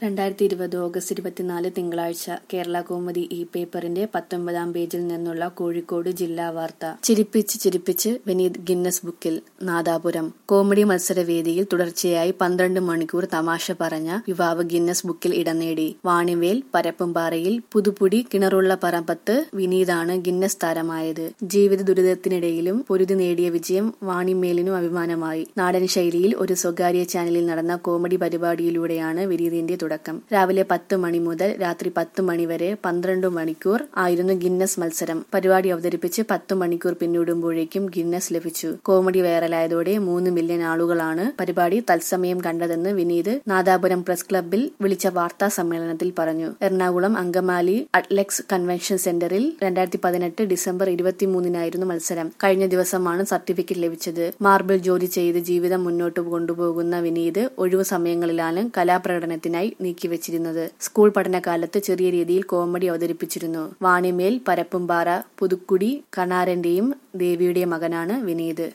രണ്ടായിരത്തി ഇരുപത് ഓഗസ്റ്റ് ഇരുപത്തിനാല് തിങ്കളാഴ്ച കേരള കൗമുദി ഈ പേപ്പറിന്റെ പത്തൊമ്പതാം പേജിൽ നിന്നുള്ള കോഴിക്കോട് ജില്ലാ വാർത്ത ചിരിപ്പിച്ച് ചിരിപ്പിച്ച് വിനീത് ഗിന്നസ് ബുക്കിൽ നാദാപുരം കോമഡി മത്സരവേദിയിൽ തുടർച്ചയായി പന്ത്രണ്ട് മണിക്കൂർ തമാശ പറഞ്ഞ യുവാവ് ഗിന്നസ് ബുക്കിൽ ഇടം നേടി വാണിവേൽ പരപ്പുംപാറയിൽ പുതുപ്പുടി കിണറുള്ള പറമ്പത്ത് വിനീതാണ് ഗിന്നസ് താരമായത് ജീവിത ദുരിതത്തിനിടയിലും പൊരുതി നേടിയ വിജയം വാണിമേലിനും അഭിമാനമായി നാടൻ ശൈലിയിൽ ഒരു സ്വകാര്യ ചാനലിൽ നടന്ന കോമഡി പരിപാടിയിലൂടെയാണ് വിനീതിന്റെ തുടക്കം രാവിലെ പത്ത് മണി മുതൽ രാത്രി പത്ത് മണി വരെ പന്ത്രണ്ട് മണിക്കൂർ ആയിരുന്നു ഗിന്നസ് മത്സരം പരിപാടി അവതരിപ്പിച്ച് പത്ത് മണിക്കൂർ പിന്നിടുമ്പോഴേക്കും ഗിന്നസ് ലഭിച്ചു കോമഡി വൈറലായതോടെ മൂന്ന് മില്യൺ ആളുകളാണ് പരിപാടി തത്സമയം കണ്ടതെന്ന് വിനീത് നാദാപുരം പ്രസ് ക്ലബ്ബിൽ വിളിച്ച വാർത്താ സമ്മേളനത്തിൽ പറഞ്ഞു എറണാകുളം അങ്കമാലി അറ്റ്ലക്സ് കൺവെൻഷൻ സെന്ററിൽ രണ്ടായിരത്തി പതിനെട്ട് ഡിസംബർ ഇരുപത്തിമൂന്നിനായിരുന്നു മത്സരം കഴിഞ്ഞ ദിവസമാണ് സർട്ടിഫിക്കറ്റ് ലഭിച്ചത് മാർബിൾ ജോലി ചെയ്ത് ജീവിതം മുന്നോട്ട് കൊണ്ടുപോകുന്ന വിനീത് ഒഴിവു സമയങ്ങളിലാണ് കലാപ്രകടനത്തിനായി നീക്കിവച്ചിരുന്നത് സ്കൂൾ പഠനകാലത്ത് ചെറിയ രീതിയിൽ കോമഡി അവതരിപ്പിച്ചിരുന്നു വാണിമേൽ പരപ്പുംപാറ പുതുക്കുടി കണാരന്റെയും ദേവിയുടെയും മകനാണ് വിനീത്